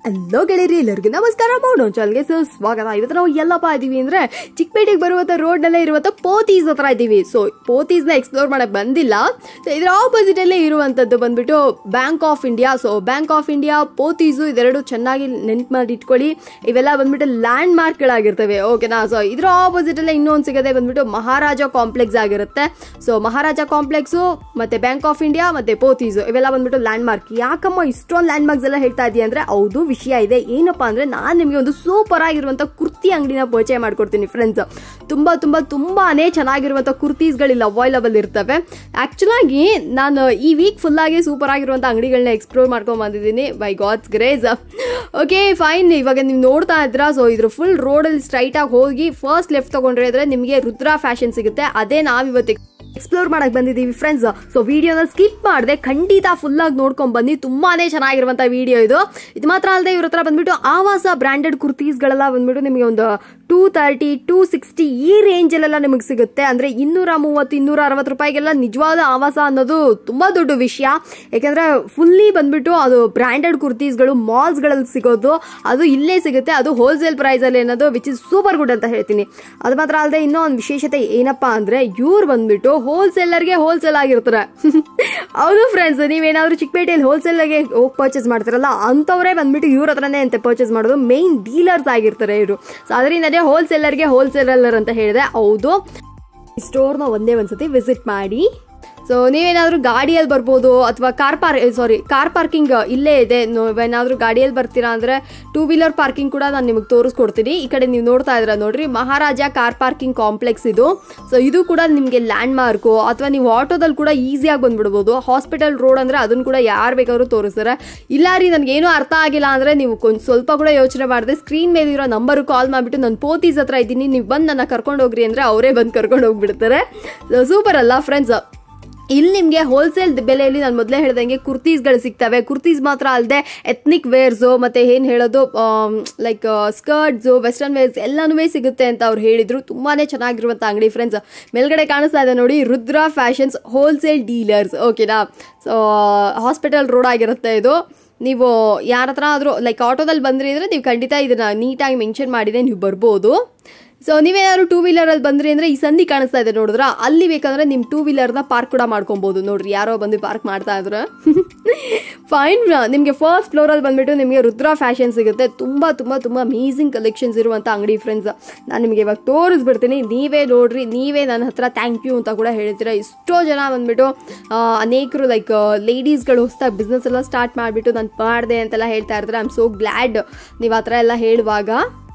ಎಲ್ಲೋ ಗೆಳೆಯರಿ ಎಲ್ಲರಿಗೂ ನಮಸ್ಕಾರ ಮಾಡೋಣ ಚಾನಲ್ಗೆ ಸೊ ಸ್ವಾಗತ ಇವತ್ತು ನಾವು ಎಲ್ಲಪ್ಪ ಇದೀವಿ ಅಂದ್ರೆ ಚಿಕ್ಕಪೇಟೆಗೆ ಬರುವಂತ ರೋಡ್ ನಲ್ಲೇ ಇರುವಂತ ಪೋತೀಸ್ ಹತ್ರ ಇದ್ದೀವಿ ಸೊ ಪೋತೀಸ್ ನ ಎಕ್ಸ್ಪ್ಲೋರ್ ಮಾಡಕ್ ಬಂದಿಲ್ಲ ಸೊ ಇದ್ರ ಆಪೋಸಿಟ್ ಅಲ್ಲೇ ಇರುವಂತದ್ದು ಬಂದ್ಬಿಟ್ಟು bank of India so bank of India Pothys ಇದೆರಡು ಚೆನ್ನಾಗಿ ನೆನ್ಪು ಮಾಡಿ ಇಟ್ಕೊಳ್ಳಿ ಇವೆಲ್ಲ ಬಂದ್ಬಿಟ್ಟು ಲ್ಯಾಂಡ್ ಮಾರ್ಕ್ ಗಳಾಗಿರ್ತವೆ ಓಕೆನಾ ಸೊ ಇದ್ರ ಆಪೋಸಿಟ್ ಅಲ್ಲೇ ಇನ್ನೊಂದು ಸಿಗದೆ ಬಂದ್ಬಿಟ್ಟು ಮಹಾರಾಜ ಕಾಂಪ್ಲೆಕ್ಸ್ ಆಗಿರುತ್ತೆ ಸೊ ಮಹಾರಾಜ ಕಾಂಪ್ಲೆಕ್ಸು ಮತ್ತೆ ಬ್ಯಾಂಕ್ ಆಫ್ ಇಂಡಿಯಾ ಮತ್ತೆ ಪೋತೀಸು ಇವೆಲ್ಲ ಬಂದ್ಬಿಟ್ಟು ಲ್ಯಾಂಡ್ ಮಾರ್ಕ್ ಯಾಕಮ್ಮ ಇಷ್ಟೊಂದು ಲ್ಯಾಂಡ್ ಮಾರ್ಕ್ಸ್ ಎಲ್ಲ ಹೇಳ್ತಾ ಇದೀಯ ಅಂದ್ರೆ ಹೌದು ವಿಷಯ ಇದೆ ಏನಪ್ಪಾ ಅಂದ್ರೆ ನಾನು ನಿಮಗೆ ಒಂದು ಸೂಪರ್ ಆಗಿರುವಂತ ಕುರ್ತಿ ಅಂಗಡಿನ ಪರಿಚಯ ಮಾಡ್ಕೊಡ್ತೀನಿ ಫ್ರೆಂಡ್ಸ್ ತುಂಬಾ ತುಂಬಾ ತುಂಬಾನೇ ಚೆನ್ನಾಗಿರುವಂತ ಕುರ್ತೀಸ್ಗಳಿಲ್ಲ ಅವೈಲಬಲ್ ಇರ್ತವೆ ಆಕ್ಚುಲ್ ಆಗಿ ನಾನು ಈ ವೀಕ್ ಫುಲ್ ಆಗಿ ಸೂಪರ್ ಆಗಿರುವಂತ ಅಂಗಡಿಗಳನ್ನ ಎಕ್ಸ್ಪ್ಲೋರ್ ಮಾಡ್ಕೊಂಡ್ ಬಂದಿದ್ದೀನಿ by God's grace okay fine ಇವಾಗ ನೀವು ನೋಡ್ತಾ ಇದ್ರ ಸೊ ಇದ್ರ ಫುಲ್ ರೋಡಲ್ಲಿ ಸ್ಟ್ರೈಟ್ ಆಗಿ ಹೋಗಿ ಫಸ್ಟ್ ಲೆಫ್ಟ್ ತಗೊಂಡ್ರೆ ಇದ್ರೆ ನಿಮಗೆ ರುದ್ರಾ ಫ್ಯಾಷನ್ ಸಿಗುತ್ತೆ ಅದೇ ನಾವಿವತ್ತು ಎಕ್ಸ್ಪ್ಲೋರ್ ಮಾಡಕ್ ಬಂದಿದ್ದೀವಿ ಫ್ರೆಂಡ್ಸ್ ಸೊ ವಿಡಿಯೋನ ಸ್ಕಿಪ್ ಮಾಡದೆ ಖಂಡಿತ ಫುಲ್ ಆಗಿ ನೋಡ್ಕೊಂಡ್ ಬನ್ನಿ ತುಂಬಾನೇ ಚೆನ್ನಾಗಿರುವಂತ ವಿಡಿಯೋ ಇದು ಇದು ಮಾತ್ರ ಅಲ್ಲದೆ ಇವ್ರ ಹತ್ರ ಬಂದ್ಬಿಟ್ಟು ಆವಾಸ ಬ್ರಾಂಡೆಡ್ ಕುರ್ತೀಸ್ಗಳೆಲ್ಲ ಬಂದ್ಬಿಟ್ಟು ನಿಮಗೆ ಒಂದು ಟೂ ತರ್ಟಿ ಟೂ ಸಿಕ್ಸ್ಟಿ ಈ ರೇಂಜಲ್ಲೆಲ್ಲ ನಿಮಗೆ ಸಿಗುತ್ತೆ ಅಂದ್ರೆ ಇನ್ನೂರ ಮೂವತ್ತು ಇನ್ನೂರ ಅರವತ್ತು ರೂಪಾಯಿಗೆಲ್ಲ ನಿಜವಾದ ಆವಾಸ ಅನ್ನೋದು ತುಂಬಾ ದೊಡ್ಡ ವಿಷಯ ಯಾಕಂದ್ರೆ ಫುಲ್ಲಿ ಬಂದ್ಬಿಟ್ಟು ಅದು ಬ್ರಾಂಡೆಡ್ ಕುರ್ತೀಸ್ಗಳು ಮಾಲ್ಸ್ಗಳಲ್ಲಿ ಸಿಗೋದು ಅದು ಇಲ್ಲೇ ಸಿಗುತ್ತೆ ಅದು ಹೋಲ್ಸೇಲ್ ಪ್ರೈಸ್ ಅಲ್ಲಿ ಅನ್ನೋದು ವಿಚ್ ಇಸ್ ಸೂಪರ್ ಗುಡ್ ಅಂತ ಹೇಳ್ತೀನಿ ಅದು ಮಾತ್ರ ಅಲ್ಲದೆ ಇನ್ನೂ ಒಂದು ವಿಶೇಷತೆ ಏನಪ್ಪಾ ಅಂದ್ರೆ ಇವ್ರು ಬಂದ್ಬಿಟ್ಟು ಹೋಲ್ಸೇಲರ್ಗೆ ಹೋಲ್ಸೇಲ್ ಆಗಿರ್ತಾರೆ ಹೌದು ಫ್ರೆಂಡ್ಸ್ ನೀವೇನಾದ್ರೂ ಚಿಕ್ಕಪೇಟೆಯಲ್ಲಿ ಹೋಲ್ಸೇಲ್ಗೆ ಹೋಗಿ ಪರ್ಚೇಸ್ ಮಾಡ್ತಾರಲ್ಲ ಅಂಥವ್ರೇ ಬಂದ್ಬಿಟ್ಟು ಇವ್ರ ಹತ್ರನೇ ಅಂತ ಪರ್ಚೇಸ್ ಮಾಡೋದು ಮೇನ್ ಡೀಲರ್ಸ್ ಆಗಿರ್ತಾರೆ ಇವರು ಸೊ ಅದರಿಂದನೇ ಹೋಲ್ಸೇಲರ್ಗೆ ಹೋಲ್ಸೇಲರ್ ಅಂತ ಹೇಳಿದೆ ಹೌದು ಸ್ಟೋರ್ನ ಒಂದೇ ಒಂದ್ಸತಿ ವಿಸಿಟ್ ಮಾಡಿ ಸೊ ನೀವೇನಾದ್ರೂ ಗಾಡಿಯಲ್ಲಿ ಬರ್ಬೋದು ಅಥವಾ ಕಾರ್ ಪಾರ್ ಸಾರಿ ಕಾರ್ ಪಾರ್ಕಿಂಗ್ ಇಲ್ಲೇ ಇದೆ ಏನಾದರೂ ಗಾಡಿಯಲ್ಲಿ ಬರ್ತೀರಾ ಅಂದರೆ ಟೂ ವೀಲರ್ ಪಾರ್ಕಿಂಗ್ ಕೂಡ ನಾನು ನಿಮಗೆ ತೋರಿಸ್ಕೊಡ್ತೀನಿ ಈ ಕಡೆ ನೀವು ನೋಡ್ತಾ ಇದ್ದೀರಾ ನೋಡ್ರಿ ಮಹಾರಾಜ ಕಾರ್ ಪಾರ್ಕಿಂಗ್ ಕಾಂಪ್ಲೆಕ್ಸ್ ಇದು ಸೊ ಇದು ಕೂಡ ನಿಮಗೆ ಲ್ಯಾಂಡ್ ಮಾರ್ಕು ಅಥವಾ ನೀವು ಆಟೋದಲ್ಲಿ ಕೂಡ ಈಸಿಯಾಗಿ ಬಂದ್ಬಿಡ್ಬೋದು ಹಾಸ್ಪಿಟಲ್ ರೋಡ್ ಅಂದರೆ ಅದನ್ನು ಕೂಡ ಯಾರು ಬೇಕಾದ್ರೂ ತೋರಿಸ್ತಾರೆ ಇಲ್ಲ ರೀ ನನಗೇನು ಅರ್ಥ ಆಗಿಲ್ಲ ಅಂದರೆ ನೀವು ಕೊಂಚ ಸ್ವಲ್ಪ ಕೂಡ ಯೋಚನೆ ಮಾಡಿದೆ ಸ್ಕ್ರೀನ್ ಮೇಲೆ ಇರೋ ನಂಬರು ಕಾಲ್ ಮಾಡಿಬಿಟ್ಟು ನಾನು ಪೋತೀಸ್ ಹತ್ರ ಇದ್ದೀನಿ ನೀವು ಬಂದು ನನ್ನ ಕರ್ಕೊಂಡು ಹೋಗ್ರಿ ಅಂದರೆ ಅವರೇ ಬಂದು ಕರ್ಕೊಂಡು ಹೋಗ್ಬಿಡ್ತಾರೆ ಸೂಪರ್ ಅಲ್ಲ ಫ್ರೆಂಡ್ಸ್ ಇಲ್ಲಿ ನಿಮಗೆ ಹೋಲ್ಸೇಲ್ ಬೆಲೆಯಲ್ಲಿ ನಾನು ಮೊದಲೇ ಹೇಳ್ದಂಗೆ ಕುರ್ತೀಸ್ಗಳು ಸಿಗ್ತವೆ ಕುರ್ತೀಸ್ ಮಾತ್ರ ಅಲ್ಲದೆ ಎತ್ನಿಕ್ ವೇರ್ಸು ಮತ್ತು ಏನು ಹೇಳೋದು ಲೈಕ್ ಸ್ಕರ್ಟ್ಸು ವೆಸ್ಟರ್ನ್ ವೇರ್ಸ್ ಎಲ್ಲನೂ ಸಿಗುತ್ತೆ ಅಂತ ಅವ್ರು ಹೇಳಿದರು ತುಂಬಾ ಚೆನ್ನಾಗಿರುವಂಥ ಅಂಗಡಿ ಫ್ರೆಂಡ್ಸ್ ಮೇಲ್ಗಡೆ ಕಾಣಿಸ್ತಾ ಇದೆ ನೋಡಿ ರುದ್ರಾ ಫ್ಯಾಷನ್ಸ್ ಹೋಲ್ಸೇಲ್ ಡೀಲರ್ಸ್ ಓಕೆನಾ ಸೊ ಹಾಸ್ಪಿಟಲ್ ರೋಡ್ ಆಗಿರುತ್ತೆ ಇದು ನೀವು ಯಾರ ಹತ್ರ ಆದರೂ ಲೈಕ್ ಆಟೋದಲ್ಲಿ ಬಂದ್ರಿ ಅಂದರೆ ನೀವು ಖಂಡಿತ ಇದನ್ನು ನೀಟಾಗಿ ಮೆನ್ಷನ್ ಮಾಡಿದೆ ನೀವು ಬರ್ಬೋದು ಸೊ ನೀವೇನಾದ್ರು ಟೂ ವೀಲರಲ್ಲಿ ಬಂದ್ರಿ ಅಂದರೆ ಈ ಸಂಧಿ ಕಾಣಿಸ್ತಾ ಇದೆ ನೋಡಿದ್ರ ಅಲ್ಲಿ ಬೇಕಂದ್ರೆ ನಿಮ್ಮ ಟೂ ವೀಲರ್ನ ಪಾರ್ಕ್ ಕೂಡ ಮಾಡ್ಕೊಬೋದು ನೋಡ್ರಿ ಯಾರೋ ಬಂದು ಪಾರ್ಕ್ ಮಾಡ್ತಾ ಇದ್ರೆ ಫೈನ್ ನಿಮಗೆ ಫಸ್ಟ್ ಫ್ಲೋರಲ್ಲಿ ಬಂದ್ಬಿಟ್ಟು ನಿಮಗೆ ರುದ್ರಾ ಫ್ಯಾಷನ್ ಸಿಗುತ್ತೆ ತುಂಬ ತುಂಬ ತುಂಬ ಅಮೇಝಿಂಗ್ ಕಲೆಕ್ಷನ್ಸ್ ಇರುವಂಥ ಅಂಗಡಿ ಫ್ರೆಂಡ್ಸ್ ನಾನು ನಿಮಗೆ ಇವಾಗ ತೋರಿಸ್ಬಿಡ್ತೀನಿ ನೀವೇ ನೋಡ್ರಿ ನೀವೇ ನನ್ನ ಹತ್ರ ಥ್ಯಾಂಕ್ ಯು ಅಂತ ಕೂಡ ಹೇಳ್ತೀರಾ ಎಷ್ಟೋ ಜನ ಬಂದ್ಬಿಟ್ಟು ಅನೇಕರು ಲೈಕ್ ಲೇಡೀಸ್ಗಳು ಹೊಸದಾಗಿ ಬಿಸ್ನೆಸ್ ಎಲ್ಲ ಸ್ಟಾರ್ಟ್ ಮಾಡಿಬಿಟ್ಟು ನಾನು ಮಾಡಿದೆ ಅಂತೆಲ್ಲ ಹೇಳ್ತಾ ಇರ್ತಾರೆ ಐ ಆಮ್ ಸೋ ಗ್ಲ್ಯಾಡ್ ನೀವು ಆ ಥರ ಎಲ್ಲ ಹೇಳುವಾಗ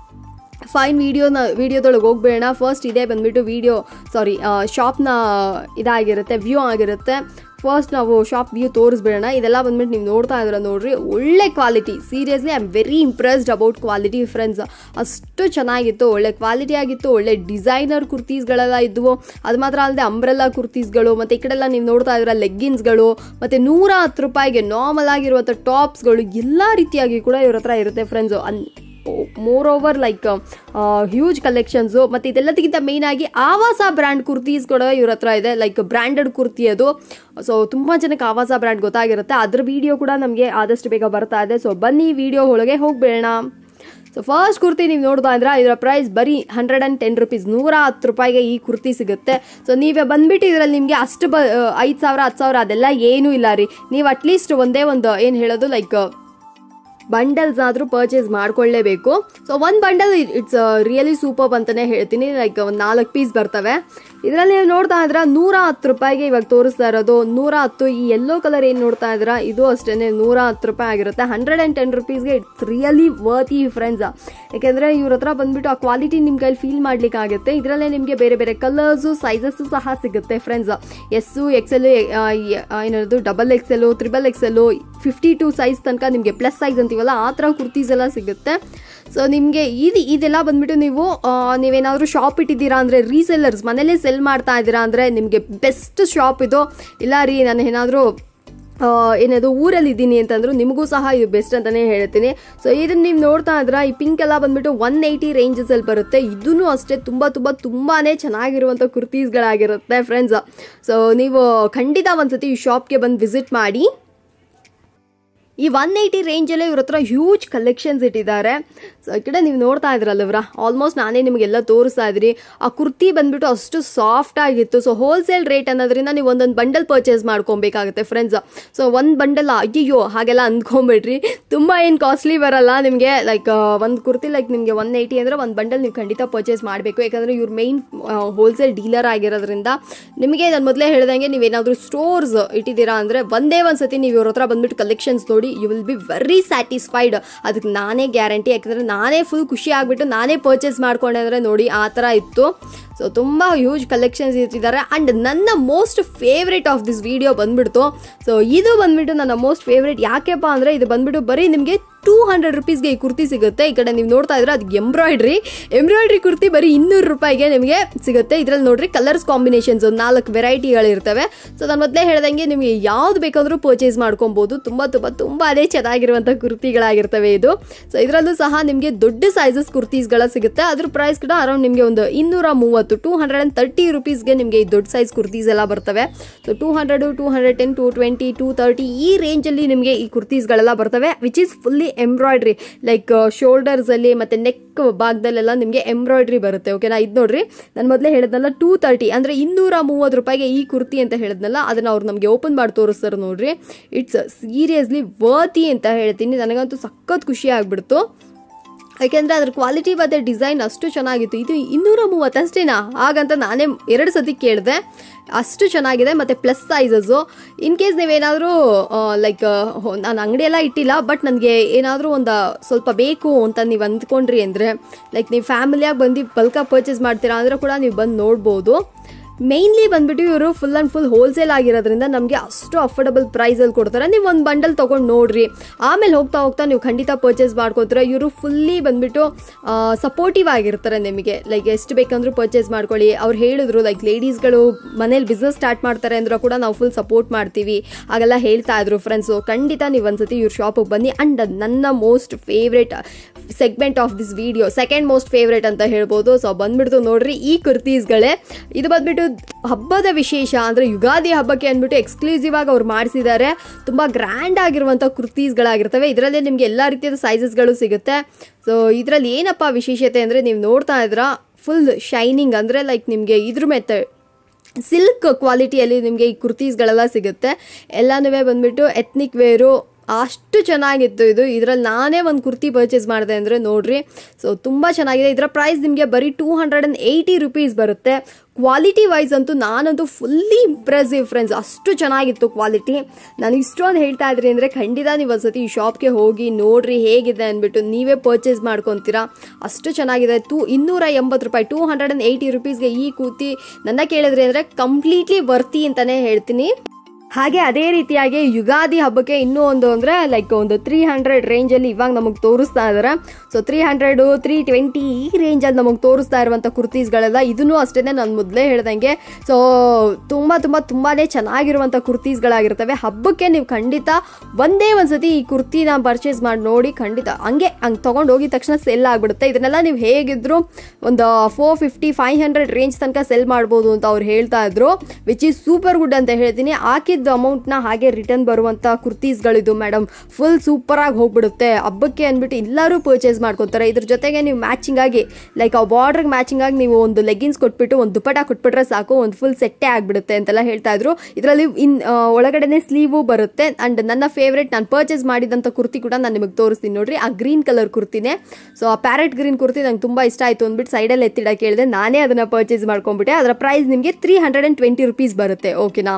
ಫೈನ್ ವೀಡಿಯೋನ ವೀಡಿಯೋದೊಳಗೆ ಹೋಗ್ಬೇಡ ಫಸ್ಟ್ ಇದೇ ಬಂದ್ಬಿಟ್ಟು ವೀಡಿಯೋ ಸಾರಿ ಶಾಪ್ನ ಇದಾಗಿರುತ್ತೆ ವ್ಯೂ ಆಗಿರುತ್ತೆ ಫಸ್ಟ್ ನಾವು ಶಾಪ್ ವ್ಯೂ ತೋರಿಸ್ಬೇಡ ಇದೆಲ್ಲ ಬಂದ್ಬಿಟ್ಟು ನೀವು ನೋಡ್ತಾ ಇದ್ರೆ ನೋಡ್ರಿ ಒಳ್ಳೆ quality seriously I am very impressed about quality friends ಅಷ್ಟು ಚೆನ್ನಾಗಿತ್ತು ಒಳ್ಳೆ ಕ್ವಾಲಿಟಿ ಆಗಿತ್ತು ಒಳ್ಳೆ ಡಿಸೈನರ್ ಕುರ್ತೀಸ್ಗಳೆಲ್ಲ ಇದ್ವು ಅದು ಮಾತ್ರ ಅಲ್ಲದೆ ಅಂಬ್ರೆಲ್ಲಾ ಕುರ್ತೀಸ್ಗಳು ಮತ್ತು ಈ ಕಡೆಲ್ಲ ನೀವು ನೋಡ್ತಾ ಇದ್ರೆ ಲೆಗ್ಗಿನ್ಸ್ಗಳು ಮತ್ತು ನೂರ ಹತ್ತು ರೂಪಾಯಿಗೆ ನಾರ್ಮಲ್ ಆಗಿರುವಂಥ ಟಾಪ್ಸ್ಗಳು ಎಲ್ಲ ರೀತಿಯಾಗಿ ಕೂಡ ಇವ್ರ ಹತ್ರ ಇರುತ್ತೆ friends and moreover like huge collections ಮತ್ತು ಇದೆಲ್ಲದಕ್ಕಿಂತ ಮೇಯ್ನ್ ಆಗಿ ಆವಾಸ ಬ್ರ್ಯಾಂಡ್ ಕುರ್ತೀಸ್ ಕೂಡ ಇವ್ರ ಹತ್ರ ಇದೆ ಲೈಕ್ ಬ್ರ್ಯಾಂಡೆಡ್ ಕುರ್ತಿ ಅದು ಸೊ ತುಂಬ ಜನಕ್ಕೆ ಆವಾಸ ಬ್ರ್ಯಾಂಡ್ ಗೊತ್ತಾಗಿರುತ್ತೆ ಅದ್ರ ವಿಡಿಯೋ ಕೂಡ ನಮಗೆ ಆದಷ್ಟು ಬೇಗ ಬರ್ತಾ ಇದೆ ಸೊ ಬನ್ನಿ ವಿಡಿಯೋ ಒಳಗೆ ಹೋಗ್ಬೇಡ ಸೊ ಫಸ್ಟ್ ಕುರ್ತಿ ನೀವು ನೋಡ್ತಾ ಇದ್ರೆ ಇದರ ಪ್ರೈಸ್ ಬರೀ ಹಂಡ್ರೆಡ್ ಆ್ಯಂಡ್ ಟೆನ್ ರುಪೀಸ್ ನೂರ ಹತ್ತು ರೂಪಾಯಿಗೆ ಈ ಕುರ್ತಿ ಸಿಗುತ್ತೆ ಸೊ ನೀವೇ ಬಂದ್ಬಿಟ್ಟು ಇದರಲ್ಲಿ ನಿಮಗೆ ಅಷ್ಟು ಬ ಐದು ಸಾವಿರ ಹತ್ತು ಸಾವಿರ ಅದೆಲ್ಲ ಏನೂ ಇಲ್ಲ ರೀ ನೀವು ಅಟ್ಲೀಸ್ಟ್ ಒಂದೇ ಒಂದು ಏನು ಹೇಳೋದು ಲೈಕ್ ಬಂಡಲ್ಸ್ ಆದರೂ ಪರ್ಚೇಸ್ ಮಾಡ್ಕೊಳ್ಳೇಬೇಕು ಸೊ ಒಂದು ಬಂಡಲ್ ಇಟ್ಸ್ ರಿಯಲಿ ಸೂಪರ್ ಅಂತಲೇ ಹೇಳ್ತೀನಿ ಲೈಕ್ ಒಂದು ನಾಲ್ಕು ಪೀಸ್ ಬರ್ತವೆ ಇದರಲ್ಲಿ ನೀವು ನೋಡ್ತಾ ಇದ್ರೆ ನೂರ ಹತ್ತು ರೂಪಾಯಿಗೆ ಇವಾಗ ತೋರಿಸ್ತಾ ಇರೋದು ನೂರ ಹತ್ತು ಈ ಯೆಲ್ಲೋ ಕಲರ್ ಏನು ನೋಡ್ತಾ ಇದ್ದೀರಾ ಇದು ಅಷ್ಟೇ ನೂರ ಹತ್ತು ರೂಪಾಯಿ ಆಗಿರುತ್ತೆ ಹಂಡ್ರೆಡ್ ಆ್ಯಂಡ್ ಟೆನ್ ರುಪೀಸ್ಗೆ ಇಟ್ಸ್ ರಿಯಲಿ ವರ್ತಿ ಫ್ರೆಂಡ್ಸ್ ಯಾಕೆಂದರೆ ಇವ್ರ ಹತ್ರ ಬಂದ್ಬಿಟ್ಟು ಆ ಕ್ವಾಲಿಟಿ ನಿಮ್ಮ ಕೈಲಿ ಫೀಲ್ ಮಾಡ್ಲಿಕ್ಕಾಗುತ್ತೆ ಇದರಲ್ಲೇ ನಿಮಗೆ ಬೇರೆ ಬೇರೆ ಕಲರ್ಸು ಸೈಜಸ್ಸು ಸಹ ಸಿಗುತ್ತೆ ಫ್ರೆಂಡ್ಸ್ ಎಸ್ಸು ಎಕ್ಸೆಲ್ ಏನದು double XL triple XL fifty two size ತನಕ ನಿಮಗೆ ಪ್ಲಸ್ ಸೈಜ್ ಅಂತೀವಲ್ಲ ಆ ಥರ ಕುರ್ತೀಸ್ ಎಲ್ಲ ಸಿಗುತ್ತೆ ಸೊ ನಿಮಗೆ ಇದು ಇದೆಲ್ಲ ಬಂದ್ಬಿಟ್ಟು ನೀವು ನೀವೇನಾದರೂ ಶಾಪ್ ಇಟ್ಟಿದ್ದೀರಾ ಅಂದರೆ ರೀಸೆಲ್ಲರ್ಸ್ ಮನೇಲೇ ಸೆಲ್ ಮಾಡ್ತಾ ಇದ್ದೀರಾ ಅಂದರೆ ನಿಮಗೆ ಬೆಸ್ಟ್ ಶಾಪ್ ಇದು ಇಲ್ಲ ರೀ ನಾನು ಏನಾದರೂ ಏನದು ಊರಲ್ಲಿ ಇದ್ದೀನಿ ಅಂತಂದ್ರು ನಿಮಗೂ ಸಹ ಇದು ಬೆಸ್ಟ್ ಅಂತಾನೆ ಹೇಳ್ತೀನಿ ಸೊ ಇದನ್ನ ನೀವು ನೋಡ್ತಾ ಇದ್ರ ಈ ಪಿಂಕ್ ಎಲ್ಲ ಬಂದ್ಬಿಟ್ಟು ಒನ್ ಏಯ್ಟಿ ರೇಂಜಸ್ ಅಲ್ಲಿ ಬರುತ್ತೆ ಇದೂ ಅಷ್ಟೇ ತುಂಬಾ ತುಂಬಾ ತುಂಬಾನೇ ಚೆನ್ನಾಗಿರುವಂಥ ಕುರ್ತೀಸ್ಗಳಾಗಿರುತ್ತೆ ಫ್ರೆಂಡ್ಸ್ ಸೊ ನೀವು ಖಂಡಿತ ಒಂದ್ಸತಿ ಈ ಶಾಪ್ಗೆ ಬಂದು ವಿಸಿಟ್ ಮಾಡಿ ಈ ಒನ್ ಏಯ್ಟಿ ರೇಂಜಲ್ಲೇ ಇವ್ರ ಹತ್ರ ಹ್ಯೂಜ್ ಕಲೆಕ್ಷನ್ಸ್ ಇಟ್ಟಿದ್ದಾರೆ ಸೊ ಈ ಕಡೆ ನೀವು ನೋಡ್ತಾ ಇದ್ರಲ್ಲ ಇವ್ರ ಆಲ್ಮೋಸ್ಟ್ ನಾನೇ ನಿಮಗೆಲ್ಲ ತೋರಿಸ್ತಾ ಇದ್ರಿ ಆ ಕುರ್ತಿ ಬಂದ್ಬಿಟ್ಟು ಅಷ್ಟು ಸಾಫ್ಟ್ ಆಗಿತ್ತು ಸೊ ಹೋಲ್ಸೇಲ್ ರೇಟ್ ಅನ್ನೋದ್ರಿಂದ ನೀವು ಒಂದೊಂದು ಬಂಡಲ್ ಪರ್ಚೇಸ್ ಮಾಡ್ಕೊಬೇಕಾಗುತ್ತೆ ಫ್ರೆಂಡ್ಸ್ ಸೊ ಒಂದು ಬಂಡಲ್ ಅಯ್ಯೋ ಹಾಗೆಲ್ಲ ಅಂದ್ಕೊಂಬೇಡ್ರಿ ತುಂಬ ಏನು ಕಾಸ್ಟ್ಲಿ ಬರಲ್ಲ ನಿಮಗೆ ಲೈಕ್ ಒಂದು ಕುರ್ತಿ ಲೈಕ್ ನಿಮಗೆ ಒನ್ ಏಯ್ಟಿ ಅಂದರೆ ಒಂದು ಬಂಡಲ್ ನೀವು ಖಂಡಿತ ಪರ್ಚೇಸ್ ಮಾಡಬೇಕು ಯಾಕಂದರೆ ಇವ್ರ ಮೈನ್ ಹೋಲ್ಸೇಲ್ ಡೀಲರ್ ಆಗಿರೋದ್ರಿಂದ ನಿಮಗೆ ನಾನು ಮೊದಲೇ ಹೇಳ್ದಂಗೆ ನೀವೇನಾದರೂ ಸ್ಟೋರ್ಸ್ ಇಟ್ಟಿದ್ದೀರಾ ಅಂದರೆ ಒಂದೇ ಒಂದು ಸತಿ ನೀವು ಇವ್ರ ಹತ್ರ ಬಂದ್ಬಿಟ್ಟು ಕಲೆಕ್ಷನ್ಸ್ ನೋಡಿ you will be very satisfied ಅದಕ್ಕೆ ನಾನೇ ಗ್ಯಾರಂಟಿ ಯಾಕಂದರೆ ನಾನೇ ಫುಲ್ ಖುಷಿ ಆಗಿಬಿಟ್ಟು ನಾನೇ ಪರ್ಚೇಸ್ ಮಾಡ್ಕೊಂಡೆ ಅಂದರೆ ನೋಡಿ ಆ ಥರ ಇತ್ತು ಸೊ ತುಂಬ ಹ್ಯೂಜ್ ಕಲೆಕ್ಷನ್ಸ್ ಇಟ್ಟಿದ್ದಾರೆ ಆ್ಯಂಡ್ ನನ್ನ most favourite of this video ಬಂದ್ಬಿಡ್ತು ಸೊ ಇದು ಬಂದ್ಬಿಟ್ಟು ನನ್ನ ಮೋಸ್ಟ್ ಫೇವ್ರೇಟ್ ಯಾಕೆಪ್ಪ ಅಂದರೆ ಇದು ಬಂದ್ಬಿಟ್ಟು ಬರೀ ನಿಮಗೆ ಟೂ ಹಂಡ್ರೆಡ್ ರುಪೀಸ್ಗೆ ಈ ಕುರ್ತಿ ಸಿಗುತ್ತೆ ಈ ಕಡೆ ನೀವು ನೋಡ್ತಾ ಇದ್ರೆ ಅದು ಎಂಬ್ರಾಯ್ಡ್ರಿ ಎಂಬ್ರಾಯ್ಡ್ರಿ ಕುರ್ತಿ ಬರೀ ಇನ್ನೂರು ರೂಪಾಯಿಗೆ ನಿಮಗೆ ಸಿಗುತ್ತೆ ಇದರಲ್ಲಿ ನೋಡ್ರಿ ಕಲರ್ಸ್ ಕಾಂಬಿನೇಷನ್ಸ್ ಒಂದು ನಾಲ್ಕು ವೆರೈಟಿಗಳಿರ್ತವೆ ಸೊ ನಾನು ಮೊದಲೇ ಹೇಳ್ದಂಗೆ ನಿಮಗೆ ಯಾವ್ದು ಬೇಕಾದರೂ ಪರ್ಚೇಸ್ ಮಾಡ್ಕೊಬೋದು ತುಂಬ ತುಂಬ ತುಂಬ ಅದೇ ಚೆನ್ನಾಗಿರುವಂಥ ಕುರ್ತಿಗಳಾಗಿರ್ತವೆ ಇದು ಸೊ ಇದರಲ್ಲೂ ಸಹ ನಿಮಗೆ ದೊಡ್ಡ ಸೈಜಸ್ ಕುರ್ತೀಸ್ಗಳ ಸಿಗುತ್ತೆ ಅದ್ರ ಪ್ರೈಸ್ ಕೂಡ ಅರೌಂಡ್ ನಿಮಗೆ ಒಂದು ಇನ್ನೂರ ಮೂವತ್ತು ಟೂ ಹಂಡ್ರೆಡ್ ಆ್ಯಂಡ್ ತರ್ಟಿ ರುಪೀಸ್ಗೆ ನಿಮಗೆ ಈ ದೊಡ್ಡ ಸೈಜ್ ಕುರ್ತೀಸ್ ಎಲ್ಲ ಬರ್ತವೆ so two hundred two hundred ten to twenty two thirty ಈ ರೇಂಜಲ್ಲಿ ನಿಮಗೆ ಈ ಕುರ್ತೀಸ್ಗಳೆಲ್ಲ ಬರ್ತವೆ which is fully embroidery like ಶೋಲ್ಡರ್ಸಲ್ಲಿ ಮತ್ತು ನೆಕ್ ಭಾಗದಲ್ಲೆಲ್ಲ ನಿಮಗೆ ಎಂಬ್ರಾಯ್ಡ್ರಿ ಬರುತ್ತೆ ಓಕೆನಾ ಇದು ನೋಡ್ರಿ ನಾನು ಮೊದಲೇ ಹೇಳಿದ್ನಲ್ಲ ಟೂ ತರ್ಟಿ ಅಂದರೆ ಇನ್ನೂರ ಮೂವತ್ತು ರೂಪಾಯಿಗೆ ಈ ಕುರ್ತಿ ಅಂತ ಹೇಳಿದ್ನಲ್ಲ ಅದನ್ನು ಅವ್ರು ನಮಗೆ ಓಪನ್ ಮಾಡಿ ತೋರಿಸ್ತಾರೆ ನೋಡ್ರಿ ಇಟ್ಸ್ ಸೀರಿಯಸ್ಲಿ ವರ್ತಿ ಅಂತ ಹೇಳ್ತೀನಿ ನನಗಂತೂ ಸಖತ್ ಖುಷಿ ಆಗ್ಬಿಡ್ತು ಯಾಕೆಂದರೆ ಅದ್ರ ಕ್ವಾಲಿಟಿ ಮತ್ತು ಡಿಸೈನ್ ಅಷ್ಟು ಚೆನ್ನಾಗಿತ್ತು ಇದು ಇನ್ನೂರ ಮೂವತ್ತಷ್ಟೇನಾ ಹಾಗಂತ ನಾನೇ ಎರಡು ಸತಿ ಕೇಳಿದೆ ಅಷ್ಟು ಚೆನ್ನಾಗಿದೆ ಮತ್ತು ಪ್ಲಸ್ ಸೈಜಸ್ಸು ಇನ್ ಕೇಸ್ ನೀವೇನಾದರೂ ಲೈಕ್ ನಾನು ಅಂಗಡಿಯೆಲ್ಲ ಇಟ್ಟಿಲ್ಲ ಬಟ್ ನನಗೆ ಏನಾದರೂ ಒಂದು ಸ್ವಲ್ಪ ಬೇಕು ಅಂತ ನೀವು ಅಂದ್ಕೊಂಡ್ರಿ ಅಂದರೆ ಲೈಕ್ ನೀವು ಫ್ಯಾಮಿಲಿಯಾಗಿ ಬಂದು ಬಲ್ಕಾಗಿ ಪರ್ಚೇಸ್ ಮಾಡ್ತೀರಾ ಅಂದರೆ ಕೂಡ ನೀವು ಬಂದು ನೋಡ್ಬೋದು ಮೇಯ್ನ್ಲಿ ಬಂದ್ಬಿಟ್ಟು ಇವರು ಫುಲ್ ಆ್ಯಂಡ್ ಫುಲ್ ಹೋಲ್ಸೇಲ್ ಆಗಿರೋದ್ರಿಂದ ನಮಗೆ ಅಷ್ಟು ಅಫೋರ್ಡಬಲ್ ಪ್ರೈಸಲ್ಲಿ ಕೊಡ್ತಾರೆ ನೀವು ಒಂದು ಬಂಡಲ್ ತೊಗೊಂಡು ನೋಡ್ರಿ ಆಮೇಲೆ ಹೋಗ್ತಾ ಹೋಗ್ತಾ ನೀವು ಖಂಡಿತ ಪರ್ಚೇಸ್ ಮಾಡ್ಕೊತೀರ ಇವರು ಫುಲ್ಲಿ ಬಂದ್ಬಿಟ್ಟು ಸಪೋರ್ಟಿವ್ ಆಗಿರ್ತಾರೆ ನಿಮಗೆ ಲೈಕ್ ಎಷ್ಟು ಬೇಕಂದ್ರೂ ಪರ್ಚೇಸ್ ಮಾಡ್ಕೊಳ್ಳಿ ಅವ್ರು ಹೇಳಿದ್ರು ಲೈಕ್ ಲೇಡೀಸ್ಗಳು ಮನೇಲಿ ಬಿಸ್ನೆಸ್ ಸ್ಟಾರ್ಟ್ ಮಾಡ್ತಾರೆ ಅಂದ್ರೆ ಕೂಡ ನಾವು ಫುಲ್ ಸಪೋರ್ಟ್ ಮಾಡ್ತೀವಿ ಹಾಗೆಲ್ಲ ಹೇಳ್ತಾ ಇದ್ರು ಫ್ರೆಂಡ್ಸು ಖಂಡಿತ ನೀವು ಒಂದ್ಸತಿ ಇವ್ರ ಶಾಪಿಗೆ ಬನ್ನಿ ಆ್ಯಂಡ್ ನನ್ನ most favourite segment of this video second most favourite ಅಂತ ಹೇಳ್ಬೋದು ಸೊ ಬಂದ್ಬಿಡ್ತು ನೋಡ್ರಿ ಈ ಕುರ್ತೀಸ್ಗಳೇ ಇದು ಬಂದ್ಬಿಟ್ಟು ಹಬ್ಬದ ವಿಶೇಷ ಅಂದರೆ ಯುಗಾದಿ ಹಬ್ಬಕ್ಕೆ ಅಂದ್ಬಿಟ್ಟು ಎಕ್ಸ್ಕ್ಲೂಸಿವ್ ಆಗಿ ಅವ್ರು ಮಾಡಿಸಿದ್ದಾರೆ ತುಂಬ ಗ್ರ್ಯಾಂಡ್ ಆಗಿರುವಂಥ ಕುರ್ತೀಸ್ಗಳಾಗಿರ್ತವೆ ಇದರಲ್ಲೇ ನಿಮಗೆ ಎಲ್ಲ ರೀತಿಯಾದ ಸೈಜಸ್ಗಳು ಸಿಗುತ್ತೆ ಸೊ ಇದರಲ್ಲಿ ಏನಪ್ಪ ವಿಶೇಷತೆ ಅಂದರೆ ನೀವು ನೋಡ್ತಾ ಇದ್ರ ಫುಲ್ ಶೈನಿಂಗ್ ಅಂದರೆ ಲೈಕ್ ನಿಮಗೆ ಇದ್ರ ಮೆಥಡ್ ಸಿಲ್ಕ್ ಕ್ವಾಲಿಟಿಯಲ್ಲಿ ನಿಮಗೆ ಈ ಕುರ್ತೀಸ್ಗಳೆಲ್ಲ ಸಿಗುತ್ತೆ ಎಲ್ಲನೂ ಬಂದ್ಬಿಟ್ಟು ಎತ್ನಿಕ್ ವೇರು ಅಷ್ಟು ಚೆನ್ನಾಗಿತ್ತು ಇದು ಇದರಲ್ಲಿ ನಾನೇ ಒಂದು ಕುರ್ತಿ ಪರ್ಚೇಸ್ ಮಾಡಿದೆ ಅಂದರೆ ನೋಡ್ರಿ ಸೊ ತುಂಬ ಚೆನ್ನಾಗಿದೆ ಇದರ ಪ್ರೈಸ್ ನಿಮಗೆ ಬರೀ two hundred and eighty rupees ಬರುತ್ತೆ ಕ್ವಾಲಿಟಿ ವೈಸ್ ಅಂತೂ ನಾನಂತೂ ಫುಲ್ಲಿ ಇಂಪ್ರೆಸಿವ್ ಫ್ರೆಂಡ್ಸ್ ಅಷ್ಟು ಚೆನ್ನಾಗಿತ್ತು ಕ್ವಾಲಿಟಿ ನಾನು ಇಷ್ಟೊಂದು ಹೇಳ್ತಾ ಇದ್ರಿ ಅಂದರೆ ಖಂಡಿತ ನೀವು ಒಂದ್ಸತಿ ಈ ಶಾಪ್ಗೆ ಹೋಗಿ ನೋಡ್ರಿ ಹೇಗಿದೆ ಅಂದ್ಬಿಟ್ಟು ನೀವೇ ಪರ್ಚೇಸ್ ಮಾಡ್ಕೊತೀರಾ ಅಷ್ಟು ಚೆನ್ನಾಗಿದೆ ಟೂ ಇನ್ನೂರ ಎಂಬತ್ತು ರೂಪಾಯಿ ಟೂ ಹಂಡ್ರೆಡ್ ಆ್ಯಂಡ್ ಏಯ್ಟಿ ರುಪೀಸ್ಗೆ ಈ ಕೂತಿ ನನ್ನ ಕೇಳಿದ್ರಿ ಅಂದರೆ ಕಂಪ್ಲೀಟ್ಲಿ ವರ್ತಿ ಅಂತಲೇ ಹೇಳ್ತೀನಿ ಹಾಗೆ ಅದೇ ರೀತಿಯಾಗಿ ಯುಗಾದಿ ಹಬ್ಬಕ್ಕೆ ಇನ್ನೂ ಒಂದು ಅಂದರೆ ಲೈಕ್ ಒಂದು ತ್ರೀ ಹಂಡ್ರೆಡ್ ರೇಂಜಲ್ಲಿ ಇವಾಗ ನಮಗೆ ತೋರಿಸ್ತಾ ಇದ್ದಾರೆ so three hundred three twenty ಈ ರೇಂಜಲ್ಲಿ ನಮಗೆ ತೋರಿಸ್ತಾ ಇರುವಂಥ ಕುರ್ತೀಸ್ಗಳೆಲ್ಲ ಇದನ್ನು ಅಷ್ಟೇ ನಾನು ಮೊದಲೇ ಹೇಳ್ದಂಗೆ ಸೊ ತುಂಬ ತುಂಬ ತುಂಬಾ ಚೆನ್ನಾಗಿರುವಂಥ ಕುರ್ತೀಸ್ಗಳಾಗಿರ್ತವೆ ಹಬ್ಬಕ್ಕೆ ನೀವು ಖಂಡಿತ ಒಂದೇ ಒಂದು ಸತಿ ಈ ಕುರ್ತಿನ ಪರ್ಚೇಸ್ ಮಾಡಿ ನೋಡಿ ಖಂಡಿತ ಹಂಗೆ ಹಂಗೆ ತೊಗೊಂಡು ಹೋಗಿದ ತಕ್ಷಣ ಸೆಲ್ ಆಗಿಬಿಡುತ್ತೆ ಇದನ್ನೆಲ್ಲ ನೀವು ಹೇಗಿದ್ರು ಒಂದು four fifty five hundred range ತನಕ ಸೆಲ್ ಮಾಡ್ಬೋದು ಅಂತ ಅವ್ರು ಹೇಳ್ತಾ ಇದ್ರು ವಿಚ್ ಈಸ್ ಸೂಪರ್ ಗುಡ್ ಅಂತ ಹೇಳ್ತೀನಿ ಹಾಕಿದ ಅಮೌಂಟ್ನ ಹಾಗೆ ರಿಟರ್ನ್ ಬರುವಂಥ ಕುರ್ತೀಸ್ಗಳಿದು ಮೇಡಮ್ ಫುಲ್ ಸೂಪರಾಗಿ ಹೋಗ್ಬಿಡುತ್ತೆ ಹಬ್ಬಕ್ಕೆ ಅಂದ್ಬಿಟ್ಟು ಎಲ್ಲರೂ ಪರ್ಚೇಸ್ ಮಾಡ್ಕೊತಾರೆ ಇದ್ರ ಜೊತೆಗೆ ನೀವು ಮ್ಯಾಚಿಂಗ್ ಆಗಿ ಲೈಕ್ ಆ ಬಾರ್ಡ್ರಿಗೆ ಮ್ಯಾಚಿಂಗ್ ಆಗಿ ನೀವು ಒಂದು ಲೆಗ್ಗಿನ್ಸ್ ಕೊಟ್ಬಿಟ್ಟು ಒಂದು ದುಪಟ ಕೊಟ್ಬಿಟ್ರೆ ಸಾಕು ಒಂದು ಫುಲ್ ಸೆಟ್ಟೇ ಆಗಿಬಿಡುತ್ತೆ ಅಂತೆಲ್ಲ ಹೇಳ್ತಾ ಇದ್ರು ಇದರಲ್ಲಿ ಇನ್ ಆ, ಒಳಗಡೆನೆ ಸ್ಲೀವು ಬರುತ್ತೆ ಆ್ಯಂಡ್ ನನ್ನ ಫೇವ್ರೇಟ್ ನಾನು ಪರ್ಚೇಸ್ ಮಾಡಿದಂಥ ಕುರ್ತಿ ಕೂಡ ನಾನು ನಿಮಗೆ ತೋರಿಸ್ತೀನಿ ನೋಡ್ರಿ ಆ ಗ್ರೀನ್ ಕಲರ್ ಕುರ್ತಿನೇ ಸೊ ಆ ಪ್ಯಾರೆಟ್ ಗ್ರೀನ್ ಕುರ್ತಿ ನಂಗೆ ತುಂಬ ಇಷ್ಟ ಆಯಿತು ಅಂದ್ಬಿಟ್ಟು ಸೈಡಲ್ಲಿ ಎತ್ತಿಡಕ್ಕೆ ಹೇಳಿದೆ ನಾನೇ ಅದನ್ನು ಪರ್ಚೇಸ್ ಮಾಡ್ಕೊಂಡ್ಬಿಟ್ಟೆ ಅದರ ಪ್ರೈಸ್ ನಿಮಗೆ three hundred and twenty rupees ಬರುತ್ತೆ ಓಕೆನಾ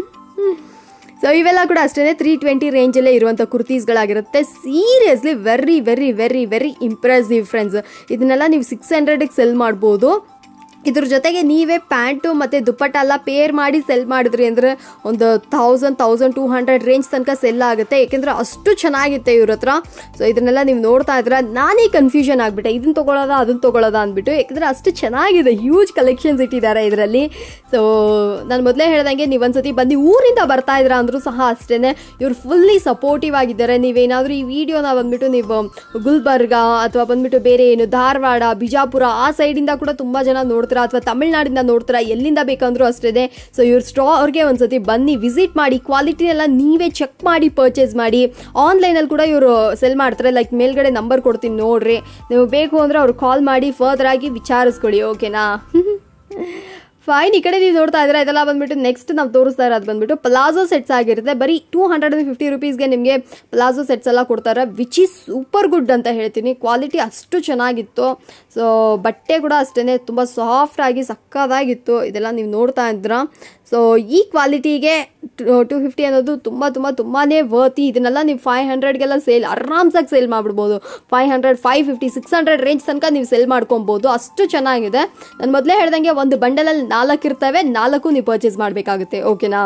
ಸೊ ಇವೆಲ್ಲ ಕೂಡ ಅಷ್ಟೇ ತ್ರೀ ಟ್ವೆಂಟಿ ರೇಂಜಲ್ಲೇ ಇರುವಂಥ ಕುರ್ತೀಸ್ಗಳಾಗಿರುತ್ತೆ seriously very very very very impressive friends ಇದನ್ನೆಲ್ಲ ನೀವು ಸಿಕ್ಸ್ ಹಂಡ್ರೆಡಿಗೆ ಸೆಲ್ ಮಾಡ್ಬೋದು ಇದ್ರ ಜೊತೆಗೆ ನೀವೇ ಪ್ಯಾಂಟು ಮತ್ತು ದುಪ್ಪಟ್ಟ ಎಲ್ಲ ಪೇರ್ ಮಾಡಿ ಸೆಲ್ ಮಾಡಿದ್ರಿ ಅಂದರೆ ಒಂದು thousand thousand two hundred range ತನಕ ಸೆಲ್ ಆಗುತ್ತೆ ಏಕೆಂದರೆ ಅಷ್ಟು ಚೆನ್ನಾಗಿತ್ತೆ ಇವ್ರ ಹತ್ರ ಸೊ ಇದನ್ನೆಲ್ಲ ನೀವು ನೋಡ್ತಾ ಇದ್ರೆ ನಾನೇ ಕನ್ಫ್ಯೂಷನ್ ಆಗಿಬಿಟ್ಟೆ ಇದನ್ನ ತೊಗೊಳ್ಳೋದ ಅದನ್ನ ತೊಗೊಳ್ಳೋದ ಅಂದ್ಬಿಟ್ಟು ಯಾಕಂದರೆ ಅಷ್ಟು ಚೆನ್ನಾಗಿದೆ ಹ್ಯೂಜ್ ಕಲೆಕ್ಷನ್ಸ್ ಇಟ್ಟಿದ್ದಾರೆ ಇದರಲ್ಲಿ ಸೊ ನಾನು ಮೊದಲೇ ಹೇಳ್ದಂಗೆ ನೀವು ಒಂದ್ಸತಿ ಬಂದು ಊರಿಂದ ಬರ್ತಾ ಇದ್ದೀರಾ ಅಂದರೂ ಸಹ ಅಷ್ಟೇ ಇವ್ರು ಫುಲ್ಲಿ ಸಪೋರ್ಟಿವ್ ಆಗಿದ್ದಾರೆ ನೀವೇನಾದರೂ ಈ ವಿಡಿಯೋನ ಬಂದ್ಬಿಟ್ಟು ನೀವು ಗುಲ್ಬರ್ಗ ಅಥವಾ ಬಂದ್ಬಿಟ್ಟು ಬೇರೆ ಏನು ಧಾರವಾಡ ಬಿಜಾಪುರ ಆ ಸೈಡಿಂದ ಕೂಡ ತುಂಬ ಜನ ನೋಡ್ತಾ ನೋಡ್ತೀರಾ ಅಥವಾ ತಮಿಳ್ನಾಡಿಂದ ನೋಡ್ತೀರಾ ಎಲ್ಲಿಂದ ಬೇಕಂದ್ರೂ ಅಷ್ಟೇ ಸೊ ಇವ್ರ ಸ್ಟೋರ್ಗೆ ಒಂದ್ಸತಿ ಬನ್ನಿ ವಿಸಿಟ್ ಮಾಡಿ ಕ್ವಾಲಿಟಿ ಎಲ್ಲ ನೀವೇ ಚೆಕ್ ಮಾಡಿ ಪರ್ಚೇಸ್ ಮಾಡಿ ಆನ್ಲೈನಲ್ಲಿ ಕೂಡ ಇವರು ಸೆಲ್ ಮಾಡ್ತಾರೆ ಲೈಕ್ ಮೇಲ್ಗಡೆ ನಂಬರ್ ಕೊಡ್ತೀನಿ ನೋಡ್ರಿ ನೀವು ಬೇಕು ಅಂದರೆ ಅವ್ರು ಕಾಲ್ ಮಾಡಿ ಫರ್ದರ್ ಆಗಿ ವಿಚಾರಿಸ್ಕೊಳ್ಳಿ ಓಕೆನಾ ಫೈನ್ ಈ ಕಡೆ ನೀವು ನೋಡ್ತಾ ಇದ್ರೆ ಇದೆಲ್ಲ ಬಂದ್ಬಿಟ್ಟು ನೆಕ್ಸ್ಟ್ ನಾವು ತೋರಿಸ್ತಾ ಇರೋದು ಬಂದ್ಬಿಟ್ಟು ಪ್ಲಾಜೋ ಸೆಟ್ಸ್ ಆಗಿರುತ್ತೆ ಬರೀ ಟೂ ಹಂಡ್ರೆಡ್ ಆ್ಯಂಡ್ ಫಿಫ್ಟಿ ರುಪೀಸ್ಗೆ ನಿಮಗೆ ಪ್ಲಾಜೋ ಸೆಟ್ಸ್ ಎಲ್ಲ ಕೊಡ್ತಾರೆ ವಿಚ್ ಈಸ್ ಸೂಪರ್ ಗುಡ್ ಅಂತ ಹೇಳ್ತೀನಿ ಕ್ವಾಲಿಟಿ ಅಷ್ಟು ಚೆನ್ನಾಗಿತ್ತು ಸೊ ಬಟ್ಟೆ ಕೂಡ ಅಷ್ಟೇ ತುಂಬ ಸಾಫ್ಟ್ ಆಗಿ ಸಕ್ಕದಾಗಿತ್ತು ಇದೆಲ್ಲ ನೀವು ನೋಡ್ತಾ ಇದ್ರ ಸೊ ಈ ಕ್ವಾಲಿಟಿಗೆ ಟು ಫಿಫ್ಟಿ ಅನ್ನೋದು ತುಂಬ ತುಂಬ ತುಂಬಾ ವರ್ತಿ ಇದನ್ನೆಲ್ಲ ನೀವು ಫೈವ್ ಹಂಡ್ರೆಡ್ಗೆಲ್ಲ ಸೇಲ್ ಆರಾಮ್ಸಾಗಿ ಸೇಲ್ ಮಾಡಿಬಿಡ್ಬೋದು five hundred five fifty six hundred range ತನಕ ನೀವು ಸೇಲ್ ಮಾಡ್ಕೊಬೋದು ಅಷ್ಟು ಚೆನ್ನಾಗಿದೆ ನಾನು ಮೊದಲೇ ಹೇಳ್ದಂಗೆ ಒಂದು ಬಂಡಲಲ್ಲಿ ನಾಲ್ಕು ಇರ್ತವೆ ನಾಲ್ಕು ನೀವು ಪರ್ಚೇಸ್ ಮಾಡಬೇಕಾಗುತ್ತೆ ಓಕೆನಾ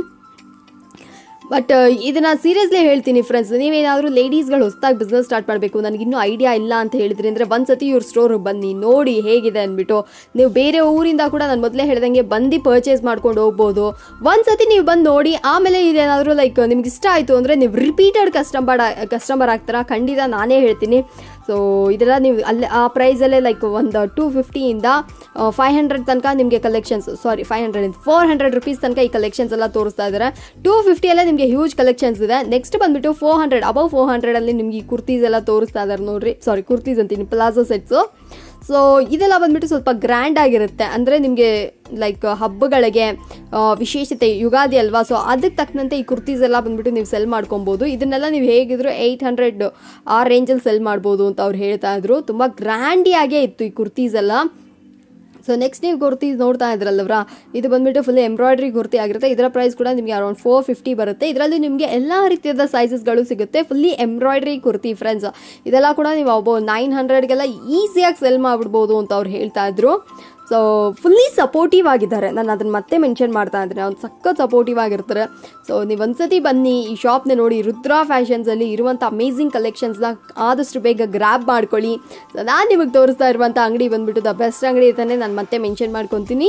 ಬಟ್ ಇದನ್ನ ಸೀರಿಯಸ್ಲಿ ಹೇಳ್ತೀನಿ ಫ್ರೆಂಡ್ಸ್ ನೀವೇನಾದರೂ ಲೇಡೀಸ್ಗಳು ಹೊಸದಾಗಿ ಬಿಸ್ನೆಸ್ ಸ್ಟಾರ್ಟ್ ಮಾಡಬೇಕು ನನಗಿನ್ನೂ ಐಡಿಯಾ ಇಲ್ಲ ಅಂತ ಹೇಳಿದ್ರಿ ಅಂದರೆ ಒಂದ್ಸತಿ ಇವ್ರ ಸ್ಟೋರ್ಗೆ ಬನ್ನಿ ನೋಡಿ ಹೇಗಿದೆ ಅಂದ್ಬಿಟ್ಟು ನೀವು ಬೇರೆ ಊರಿಂದ ಕೂಡ ನಾನು ಮೊದಲೇ ಹೇಳ್ದಂಗೆ ಬಂದು ಪರ್ಚೇಸ್ ಮಾಡ್ಕೊಂಡು ಹೋಗ್ಬೋದು ಒಂದ್ಸತಿ ನೀವು ಬಂದು ನೋಡಿ ಆಮೇಲೆ ಇದೇನಾದರೂ ಲೈಕ್ ನಿಮ್ಗೆ ಇಷ್ಟ ಆಯಿತು ಅಂದರೆ ನೀವು ರಿಪೀಟೆಡ್ ಕಸ್ಟಮರ್ ಕಸ್ಟಮರ್ ಆಗ್ತಾರಾ ಖಂಡಿತ ನಾನೇ ಹೇಳ್ತೀನಿ ಸೊ ಇದೆಲ್ಲ ನೀವು ಅಲ್ಲೇ ಆ ಪ್ರೈಸಲ್ಲೇ ಲೈಕ್ ಒಂದು ಟೂ ಫಿಫ್ಟಿಯಿಂದ ಫೈವ್ ಹಂಡ್ರೆಡ್ ತನಕ ನಿಮಗೆ collections sorry five hundred four hundred rupees ತನಕ ಈ ಕಲೆಕ್ಷನ್ಸ್ ಎಲ್ಲ ತೋರಿಸ್ತಾ ಇದ್ದಾರೆ ಟೂ ಫಿಫ್ಟಿಯಲ್ಲೇ ನಿಮಗೆ ಹ್ಯೂಜ್ ಕಲೆಕ್ಷನ್ಸ್ ಇದೆ ನೆಕ್ಸ್ಟ್ ಬಂದ್ಬಿಟ್ಟು ಫೋರ್ ಹಂಡ್ರೆಡ್ ಅಬೌವ್ ಫೋರ್ ಹಂಡ್ರೆಡಲ್ಲಿ ನಿಮಗೆ ಈ ಕುರ್ತೀಸ್ ಎಲ್ಲ ತೋರಿಸ್ತಾ ಇದ್ದಾರೆ ನೋಡ್ರಿ ಸಾರಿ ಕುರ್ತೀಸ್ ಅಂತೀನಿ ಪ್ಲಾಜೋ ಸೆಟ್ಸು ಸೊ ಇದೆಲ್ಲ ಬಂದ್ಬಿಟ್ಟು ಸ್ವಲ್ಪ ಗ್ರ್ಯಾಂಡ್ ಆಗಿರುತ್ತೆ ಅಂದರೆ ನಿಮಗೆ ಲೈಕ್ ಹಬ್ಬಗಳಿಗೆ ಆ, ವಿಶೇಷತೆ ಯುಗಾದಿ ಅಲ್ವಾ ಸೊ ಅದಕ್ಕೆ ತಕ್ಕಂತೆ ಈ ಕುರ್ತೀಸ್ ಎಲ್ಲ ಬಂದ್ಬಿಟ್ಟು ನೀವು ಸೆಲ್ ಮಾಡ್ಕೊಬೋದು ಇದನ್ನೆಲ್ಲ ನೀವು ಹೇಗಿದ್ರು ಏಯ್ಟ್ ಹಂಡ್ರೆಡ್ ಆ ರೇಂಜಲ್ಲಿ ಸೆಲ್ ಮಾಡ್ಬೋದು ಅಂತ ಅವ್ರು ಹೇಳ್ತಾ ಇದ್ರು ತುಂಬ ಗ್ರ್ಯಾಂಡಿಯಾಗೇ ಇತ್ತು ಈ ಕುರ್ತೀಸ್ ಎಲ್ಲ ಸೊ ನೆಕ್ಸ್ಟ್ ನೀವು ಕುರ್ತೀಸ್ ನೋಡ್ತಾ ಇದ್ರಲ್ಲವ್ರ ಇದು ಬಂದ್ಬಿಟ್ಟು ಫುಲ್ ಎಂಬ್ರಾಯ್ಡ್ರಿ ಕುರ್ತಿ ಆಗಿರುತ್ತೆ ಇದರ ಪ್ರೈಸ್ ಕೂಡ ನಿಮಗೆ ಅರೌಂಡ್ ಫೋರ್ ಫಿಫ್ಟಿ ಬರುತ್ತೆ ಇದರಲ್ಲಿ ನಿಮಗೆ ಎಲ್ಲ ರೀತಿಯಾದ ಸೈಜಸ್ಗಳು ಸಿಗುತ್ತೆ ಫುಲ್ಲಿ ಎಂಬ್ರಾಯ್ಡ್ರಿ ಕುರ್ತಿ ಫ್ರೆಂಡ್ಸ್ ಇದೆಲ್ಲ ಕೂಡ ನೀವು ಒಬ್ಬ ನೈನ್ ಹಂಡ್ರೆಡ್ಗೆಲ್ಲ ಈಸಿಯಾಗಿ ಸೆಲ್ ಮಾಡಿಬಿಡ್ಬೋದು ಅಂತ ಅವ್ರು ಹೇಳ್ತಾ ಇದ್ರು ಸೊ ಫುಲ್ಲಿ ಸಪೋರ್ಟಿವ್ ಆಗಿದ್ದಾರೆ ನಾನು ಅದನ್ನು ಮತ್ತೆ ಮೆನ್ಷನ್ ಮಾಡ್ತಾ ಇದ್ದೀನಿ ಅವ್ನು ಸಖತ್ ಸಪೋರ್ಟಿವ್ ಆಗಿರ್ತಾರೆ ಸೊ ನೀವು ಒಂದ್ಸತಿ ಬನ್ನಿ ಈ ಶಾಪ್ನ ನೋಡಿ ರುದ್ರಾ ಫ್ಯಾಷನ್ಸಲ್ಲಿ ಇರುವಂಥ ಅಮೇಝಿಂಗ್ ಕಲೆಕ್ಷನ್ಸ್ನ ಆದಷ್ಟು ಬೇಗ ಗ್ರ್ಯಾಬ್ ಮಾಡ್ಕೊಳ್ಳಿ ಸೊ ನಾನು ನಿಮಗೆ ತೋರಿಸ್ತಾ ಇರುವಂಥ ಅಂಗಡಿ ಬಂದ್ಬಿಟ್ಟು ದ ಬೆಸ್ಟ್ ಅಂಗಡಿ ಅಂತಾನೆ ನಾನು ಮತ್ತೆ ಮೆನ್ಷನ್ ಮಾಡ್ಕೊತೀನಿ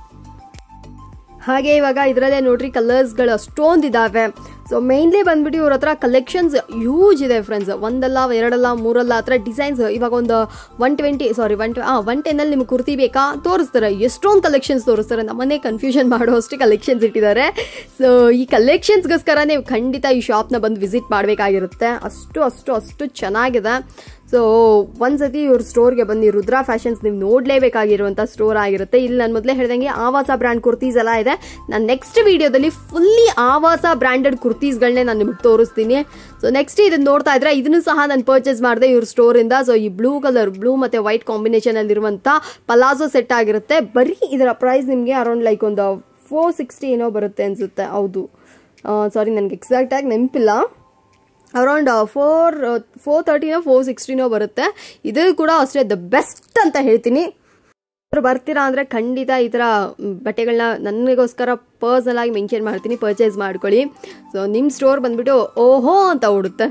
ಹಾಗೆ ಇವಾಗ ಇದರಲ್ಲೇ ನೋಡ್ರಿ ಕಲರ್ಸ್ಗಳು ಅಷ್ಟೊಂದು ಇದಾವೆ ಸೊ ಮೇನ್ಲಿ ಬಂದ್ಬಿಟ್ಟು ಇವ್ರ ಹತ್ರ ಕಲೆಕ್ಷನ್ಸ್ ಯೂಜ್ ಇದೆ ಫ್ರೆಂಡ್ಸ್ ಒಂದಲ್ಲ ಎರಡಲ್ಲ ಮೂರಲ್ಲ ಆ ಥರ ಡಿಸೈನ್ಸ್ ಇವಾಗ ಒಂದು ಒನ್ ಟ್ವೆಂಟಿ ಸಾರಿ ಒನ್ ಟ್ವೆ ಒನ್ ಟೆನ್ನಲ್ಲಿ ನಿಮ್ಗೆ ಕುರ್ತಿ ಬೇಕಾ ತೋರಿಸ್ತಾರೆ ಎಷ್ಟೊಂದು ಕಲೆಕ್ಷನ್ಸ್ ತೋರಿಸ್ತಾರೆ ನಮ್ಮನ್ನೇ ಕನ್ಫ್ಯೂಷನ್ ಮಾಡೋ ಅಷ್ಟು ಕಲೆಕ್ಷನ್ಸ್ ಇಟ್ಟಿದ್ದಾರೆ ಸೊ ಈ ಕಲೆಕ್ಷನ್ಸ್ಗೋಸ್ಕರ ನೀವು ಖಂಡಿತ ಈ ಶಾಪ್ನ ಬಂದು ವಿಸಿಟ್ ಮಾಡಬೇಕಾಗಿರುತ್ತೆ ಅಷ್ಟು ಅಷ್ಟು ಅಷ್ಟು ಚೆನ್ನಾಗಿದೆ ಸೊ ಒಂದ್ಸತಿ ಇವ್ರ ಸ್ಟೋರ್ಗೆ ಬನ್ನಿ ರುದ್ರಾ ಫ್ಯಾಷನ್ಸ್ ನೀವು ನೋಡಲೇಬೇಕಾಗಿರುವಂಥ ಸ್ಟೋರ್ ಆಗಿರುತ್ತೆ ಇಲ್ಲಿ ನಾನು ಮೊದಲೇ ಹೇಳ್ದಂಗೆ ಆವಾಸ ಬ್ರ್ಯಾಂಡ್ ಕುರ್ತೀಸ್ ಎಲ್ಲ ಇದೆ ನಾನು ನೆಕ್ಸ್ಟ್ ವಿಡಿಯೋದಲ್ಲಿ ಫುಲ್ಲಿ ಆವಾಸ ಬ್ರ್ಯಾಂಡೆಡ್ ಕುರ್ತೀಸ್ಗಳನ್ನೇ ನಾನು ನಿಮಗೆ ತೋರಿಸ್ತೀನಿ ಸೊ ನೆಕ್ಸ್ಟ್ ಇದನ್ನ ನೋಡ್ತಾ ಇದ್ರೆ ಇದನ್ನು ಸಹ ನಾನು ಪರ್ಚೇಸ್ ಮಾಡಿದೆ ಇವ್ರ ಸ್ಟೋರಿಂದ ಸೊ ಈ ಬ್ಲೂ ಕಲರ್ ಬ್ಲೂ ಮತ್ತೆ ವೈಟ್ ಕಾಂಬಿನೇಷನ್ ಅಲ್ಲಿರುವಂಥ ಪಲಾಜೋ ಸೆಟ್ ಆಗಿರುತ್ತೆ ಬರೀ ಇದರ ಪ್ರೈಸ್ ನಿಮಗೆ ಅರೌಂಡ್ ಲೈಕ್ ಒಂದು ಫೋರ್ ಸಿಕ್ಸ್ಟಿ ಏನೋ ಬರುತ್ತೆ ಅನ್ಸುತ್ತೆ ಹೌದು ಸಾರಿ ನನಗೆ ಎಕ್ಸಾಕ್ಟಾಗಿ ನೆನಪಿಲ್ಲ ಅರೌಂಡ್ ಫೋರ್ ಫೋರ್ ತರ್ಟಿನೋ ಫೋರ್ ಸಿಕ್ಸ್ಟಿನೋ ಬರುತ್ತೆ ಇದು ಕೂಡ ಅಷ್ಟೇ ದ ಬೆಸ್ಟ್ ಅಂತ ಹೇಳ್ತೀನಿ ಅವ್ರು ಬರ್ತೀರಾ ಅಂದರೆ ಖಂಡಿತ ಈ ಥರ ಮ್, ಬಟ್ಟೆಗಳನ್ನ ನನಗೋಸ್ಕರ ಪರ್ಸನಲ್ ಆಗಿ ಮೆನ್ಷನ್ ಮಾಡ್ತೀನಿ ಪರ್ಚೇಸ್ ಮಾಡ್ಕೊಳ್ಳಿ ಸೊ ನಿಮ್ಮ ಸ್ಟೋರ್ ಬಂದ್ಬಿಟ್ಟು ಓಹೋ ಅಂತ ಓಡುತ್ತೆ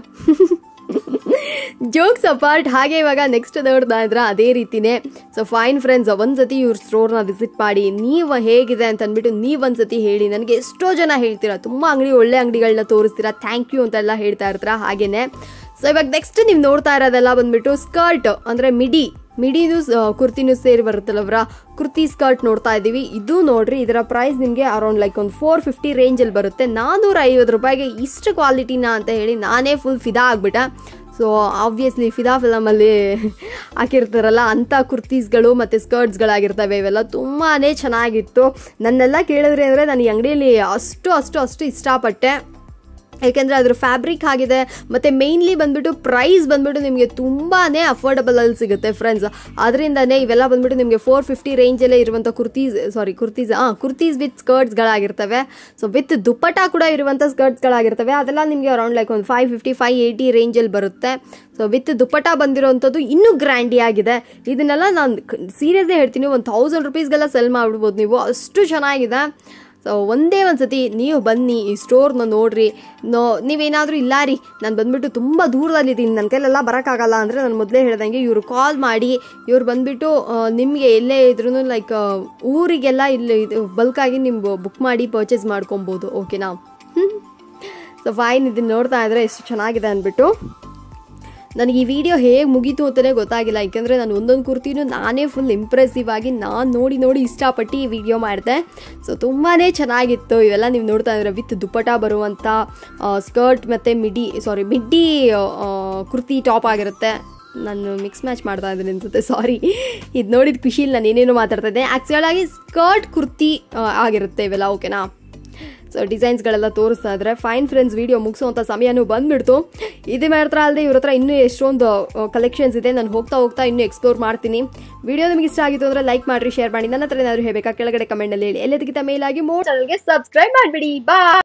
ಜೋಕ್ಸ್ ಅಪಾರ್ಟ್ ಹಾಗೆ ಇವಾಗ ನೆಕ್ಸ್ಟ್ ನೋಡ್ತಾ ಇದ್ರೆ ಅದೇ ರೀತಿನೇ ಸೊ ಫೈನ್ ಫ್ರೆಂಡ್ಸ್ ಒಂದ್ಸತಿ ಇವ್ರ ಸ್ಟೋರ್ನ ವಿಸಿಟ್ ಮಾಡಿ ನೀವು ಹೇಗಿದೆ ಅಂತ ಅಂದ್ಬಿಟ್ಟು ನೀವು ಒಂದ್ಸತಿ ಹೇಳಿ ನನಗೆ ಎಷ್ಟೋ ಜನ ಹೇಳ್ತೀರಾ ತುಂಬ ಅಂಗಡಿ ಒಳ್ಳೆ ಅಂಗಡಿಗಳನ್ನ ತೋರಿಸ್ತೀರಾ ಥ್ಯಾಂಕ್ ಯು ಅಂತೆಲ್ಲ ಹೇಳ್ತಾ ಇರ್ತೀರಾ ಹಾಗೇನೆ ಸೊ ಇವಾಗ ನೆಕ್ಸ್ಟ್ ನೀವು ನೋಡ್ತಾ ಇರೋದೆಲ್ಲ ಬಂದ್ಬಿಟ್ಟು ಸ್ಕರ್ಟ್ ಅಂದರೆ ಮಿಡಿ ಮಿಡಿನೂ ಕುರ್ತಿನೂ ಸೇರಿ ಬರುತ್ತಲ್ಲವ್ರ ಕುರ್ತಿ ಸ್ಕರ್ಟ್ ನೋಡ್ತಾ ಇದ್ದೀವಿ ಇದು ನೋಡ್ರಿ ಇದರ ಪ್ರೈಸ್ ನಿಮಗೆ ಅರೌಂಡ್ ಲೈಕ್ ಒಂದು ಫೋರ್ ಫಿಫ್ಟಿ ರೇಂಜಲ್ಲಿ ಬರುತ್ತೆ ನಾನ್ನೂರ ಐವತ್ತು ರೂಪಾಯಿಗೆ ಇಷ್ಟು ಕ್ವಾಲಿಟಿನ ಅಂತ ಹೇಳಿ ನಾನೇ ಫುಲ್ ಫಿದಾ ಆಗ್ಬಿಟ್ಟೆ ಸೊ ಆಬ್ವಿಯಸ್ಲಿ ಫಿದಾ ಫಿಲಮಲ್ಲಿ ಹಾಕಿರ್ತಾರಲ್ಲ ಅಂಥ ಕುರ್ತೀಸ್ಗಳು ಮತ್ತು ಸ್ಕರ್ಟ್ಸ್ಗಳಾಗಿರ್ತವೆ ಇವೆಲ್ಲ ತುಂಬಾ ಚೆನ್ನಾಗಿತ್ತು ನನ್ನೆಲ್ಲ ಕೇಳಿದ್ರಿ ಅಂದರೆ ನಾನು ಈ ಅಂಗಡಿಯಲ್ಲಿ ಅಷ್ಟು ಅಷ್ಟು ಅಷ್ಟು ಇಷ್ಟಪಟ್ಟೆ ಯಾಕೆಂದರೆ ಅದ್ರ ಫ್ಯಾಬ್ರಿಕ್ ಆಗಿದೆ ಮತ್ತು ಮೇಯ್ನ್ಲಿ ಬಂದ್ಬಿಟ್ಟು ಪ್ರೈಸ್ ಬಂದ್ಬಿಟ್ಟು ನಿಮಗೆ ತುಂಬಾ ಅಫೋರ್ಡಬಲ್ ಅಲ್ಲಿ ಸಿಗುತ್ತೆ ಫ್ರೆಂಡ್ಸ್ ಅದರಿಂದನೇ ಇವೆಲ್ಲ ಬಂದ್ಬಿಟ್ಟು ನಿಮಗೆ ಫೋರ್ ಫಿಫ್ಟಿ ರೇಂಜಲ್ಲೇ ಇರುವಂಥ ಕುರ್ತೀಸ್ ಸಾರಿ ಕುರ್ತೀಸ್ ಹಾಂ ಕುರ್ತೀಸ್ ವಿತ್ ಸ್ಕರ್ಟ್ಸ್ಗಳಾಗಿರ್ತವೆ ಸೊ ವಿತ್ ದುಪ್ಪಟ ಕೂಡ ಇರುವಂಥ ಸ್ಕರ್ಟ್ಸ್ಗಳಾಗಿರ್ತವೆ ಅದೆಲ್ಲ ನಿಮಗೆ ಅರೌಂಡ್ ಲೈಕ್ ಒಂದು ಫೈವ್ ಫಿಫ್ಟಿ ಫೈವ್ ಏಯ್ಟಿ ರೇಂಜಲ್ಲಿ ಬರುತ್ತೆ ಸೊ ವಿತ್ ದುಪ್ಪಟ ಬಂದಿರೋವಂಥದ್ದು ಇನ್ನೂ ಗ್ರ್ಯಾಂಡಿ ಆಗಿದೆ ಇದನ್ನೆಲ್ಲ ನಾನು ಸೀರಿಯಸ್ಲಿ ಹೇಳ್ತೀನಿ ಒಂದು ತೌಸಂಡ್ ರುಪೀಸ್ಗೆಲ್ಲ ಸೆಲ್ ಮಾಡಿಬಿಡ್ಬೋದು ನೀವು ಅಷ್ಟು ಚೆನ್ನಾಗಿದೆ ಸೊ ಒಂದೇ ಒಂದು ಸತಿ ನೀವು ಬನ್ನಿ ಈ ಸ್ಟೋರ್ನ ನೋಡ್ರಿ ನೋ ನೀವೇನಾದರೂ ಇಲ್ಲ ರೀ ನಾನು ಬಂದ್ಬಿಟ್ಟು ತುಂಬ ದೂರದಲ್ಲಿದ್ದೀನಿ ನನ್ನ ಕೈಲೆಲ್ಲ ಬರೋಕ್ಕಾಗಲ್ಲ ಅಂದರೆ ನಾನು ಮೊದಲೇ ಹೇಳ್ದಂಗೆ ಇವರು ಕಾಲ್ ಮಾಡಿ ಇವ್ರು ಬಂದ್ಬಿಟ್ಟು ನಿಮಗೆ ಎಲ್ಲೇ ಇದ್ರೂ ಲೈಕ್ ಊರಿಗೆಲ್ಲ ಇಲ್ಲಿ ಇದು ಬಲ್ಕಾಗಿ ನೀವು ಬುಕ್ ಮಾಡಿ ಪರ್ಚೇಸ್ ಮಾಡ್ಕೊಬೋದು ಓಕೆನಾ ಸೊ ಫೈನ್ ಇದನ್ನ ನೋಡ್ತಾ ಇದ್ರೆ ಎಷ್ಟು ಚೆನ್ನಾಗಿದೆ ಅಂದ್ಬಿಟ್ಟು ನನಗೆ ಈ ವಿಡಿಯೋ ಹೇಗೆ ಮುಗೀತು ಅಂತಲೇ ಗೊತ್ತಾಗಿಲ್ಲ ಯಾಕೆಂದರೆ ನಾನು ಒಂದೊಂದು ಕುರ್ತಿನೂ ನಾನೇ ಫುಲ್ ಇಂಪ್ರೆಸಿವ್ ಆಗಿ ನಾನು ನೋಡಿ ನೋಡಿ ಇಷ್ಟಪಟ್ಟು ಈ ವಿಡಿಯೋ ಮಾಡಿದೆ ಸೊ ತುಂಬಾ ಚೆನ್ನಾಗಿತ್ತು ಇವೆಲ್ಲ ನೀವು ನೋಡ್ತಾ ಇದ್ರೆ ವಿತ್ ದುಪ್ಪಟ ಬರುವಂಥ ಸ್ಕರ್ಟ್ ಮತ್ತು ಮಿಡಿ ಸಾರಿ ಮಿಡ್ಡಿ ಆ, ಕುರ್ತಿ ಟಾಪ್ ಆಗಿರುತ್ತೆ ನಾನು ಮಿಕ್ಸ್ ಮ್ಯಾಚ್ ಮಾಡ್ತಾ ಇದ್ದೀನಿ ಅನ್ಸುತ್ತೆ ಸಾರಿ ಇದು ನೋಡಿದ ಖುಷಿಲಿ ನಾನು ಏನೇನೋ ಮಾತಾಡ್ತಾ ಇದ್ದೆ ಆ್ಯಕ್ಚುಲ್ ಆಗಿ ಸ್ಕರ್ಟ್ ಕುರ್ತಿ ಆ, ಆಗಿರುತ್ತೆ ಇವೆಲ್ಲ ಓಕೆನಾ ಸೊ ಡಿಸೈನ್ಸ್ಗಳೆಲ್ಲ ತೋರಿಸ್ತಾ ಇದ್ರೆ ಫೈನ್ ಫ್ರೆಂಡ್ಸ್ ವಿಡಿಯೋ ಮುಗಿಸುವಂಥ ಸಮಯನೂ ಬಂದ್ಬಿಡ್ತು ಇದು ಮಾತ್ರ ಅಲ್ಲದೆ ಇವ್ರ ಹತ್ರ ಇನ್ನೂ ಎಷ್ಟೊಂದು ಕಲೆಕ್ಷನ್ಸ್ ಇದೆ ನಾನು ಹೋಗ್ತಾ ಹೋಗ್ತಾ ಇನ್ನೂ ಎಕ್ಸ್ಪ್ಲೋರ್ ಮಾಡ್ತೀನಿ ವಿಡಿಯೋ ನಿಮಗೆ ಇಷ್ಟ ಆಗಿತ್ತು ಅಂದರೆ ಲೈಕ್ ಮಾಡಿರಿ ಶೇರ್ ಮಾಡಿ ನನ್ನ ಹತ್ರ ಏನಾದರೂ ಹೇಳಬೇಕಾ ಕೆಳಗಡೆ ಕಮೆಂಟಲ್ಲಿ ಹೇಳಿ ಎಲ್ಲದಕ್ಕಿಂತ ಮೇಲಾಗಿ ಮೋಡ್ ಚಾನಲ್ಗೆ ಸಬ್ಸ್ಕ್ರೈಬ್ ಮಾಡಿಬಿಡಿ ಬಾ